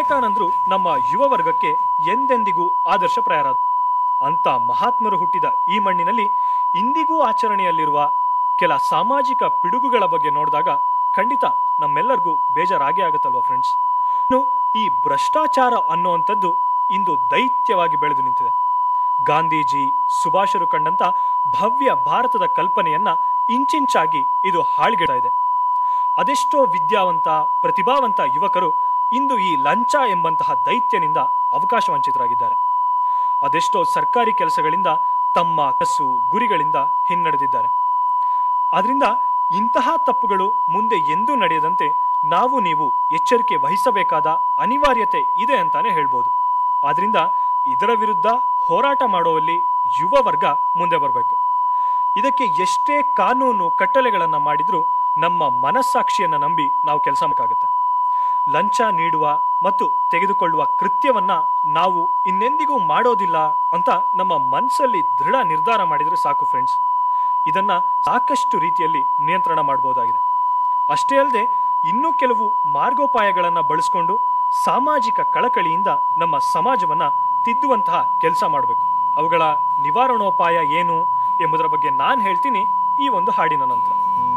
ವಿವೇಕಾನಂದರು ನಮ್ಮ ಯುವ ವರ್ಗಕ್ಕೆ ಎಂದೆಂದಿಗೂ ಆದರ್ಶಪ್ರಾಯರ ಅಂತ ಮಹಾತ್ಮರು ಹುಟ್ಟಿದ ಈ ಮಣ್ಣಿನಲ್ಲಿ ಇಂದಿಗೂ ಆಚರಣೆಯಲ್ಲಿರುವ ಕೆಲ ಸಾಮಾಜಿಕ ಪಿಡುಗುಗಳ ಬಗ್ಗೆ ನೋಡಿದಾಗ ಖಂಡಿತ ನಮ್ಮೆಲ್ಲರಿಗೂ ಬೇಜಾರಾಗೇ ಆಗುತ್ತಲ್ವಾ ಫ್ರೆಂಡ್ಸ್ ಇನ್ನು ಈ ಭ್ರಷ್ಟಾಚಾರ ಅನ್ನುವಂಥದ್ದು ಇಂದು ದೈತ್ಯವಾಗಿ ಬೆಳೆದು ನಿಂತಿದೆ ಗಾಂಧೀಜಿ ಸುಭಾಷರು ಕಂಡಂತ ಭವ್ಯ ಭಾರತದ ಕಲ್ಪನೆಯನ್ನ ಇಂಚಿಂಚಾಗಿ ಇದು ಹಾಳ್ಗೆಡ್ತಾ ಇದೆ ಅದೆಷ್ಟೋ ವಿದ್ಯಾವಂತ ಪ್ರತಿಭಾವಂತ ಯುವಕರು ಇಂದು ಈ ಲಂಚ ಎಂಬಂತಹ ದೈತ್ಯನಿಂದ ಅವಕಾಶ ವಂಚಿತರಾಗಿದ್ದಾರೆ ಅದೆಷ್ಟೋ ಸರ್ಕಾರಿ ಕೆಲಸಗಳಿಂದ ತಮ್ಮ ಕಸು ಗುರಿಗಳಿಂದ ಹಿನ್ನಡೆದಿದ್ದಾರೆ ಆದ್ರಿಂದ ಇಂತಹ ತಪ್ಪುಗಳು ಮುಂದೆ ಎಂದೂ ನಡೆಯದಂತೆ ನಾವು ನೀವು ಎಚ್ಚರಿಕೆ ವಹಿಸಬೇಕಾದ ಅನಿವಾರ್ಯತೆ ಇದೆ ಅಂತಾನೆ ಹೇಳ್ಬೋದು ಆದ್ರಿಂದ ಇದರ ವಿರುದ್ಧ ಹೋರಾಟ ಮಾಡುವಲ್ಲಿ ಯುವ ವರ್ಗ ಮುಂದೆ ಬರಬೇಕು ಇದಕ್ಕೆ ಎಷ್ಟೇ ಕಾನೂನು ಕಟ್ಟಳೆಗಳನ್ನು ಮಾಡಿದ್ರೂ ನಮ್ಮ ಮನಸ್ಸಾಕ್ಷಿಯನ್ನ ನಂಬಿ ನಾವು ಕೆಲಸ ಮಾಡಬೇಕಾಗತ್ತೆ ಲಂಚ ನೀಡುವ ಮತ್ತು ತೆಗೆದುಕೊಳ್ಳುವ ಕೃತ್ಯವನ್ನ ನಾವು ಇನ್ನೆಂದಿಗೂ ಮಾಡೋದಿಲ್ಲ ಅಂತ ನಮ್ಮ ಮನಸ್ಸಲ್ಲಿ ದೃಢ ನಿರ್ಧಾರ ಮಾಡಿದ್ರೆ ಸಾಕು ಫ್ರೆಂಡ್ಸ್ ಇದನ್ನ ಸಾಕಷ್ಟು ರೀತಿಯಲ್ಲಿ ನಿಯಂತ್ರಣ ಮಾಡಬಹುದಾಗಿದೆ ಅಷ್ಟೇ ಅಲ್ಲದೆ ಇನ್ನೂ ಕೆಲವು ಮಾರ್ಗೋಪಾಯಗಳನ್ನ ಬಳಸ್ಕೊಂಡು ಸಾಮಾಜಿಕ ಕಳಕಳಿಯಿಂದ ನಮ್ಮ ಸಮಾಜವನ್ನ ತಿದ್ದುವಂತಹ ಕೆಲಸ ಮಾಡಬೇಕು ಅವುಗಳ ನಿವಾರಣೋಪಾಯ ಏನು ಎಂಬುದರ ಬಗ್ಗೆ ನಾನು ಹೇಳ್ತೀನಿ ಈ ಒಂದು ಹಾಡಿನ ನಂತರ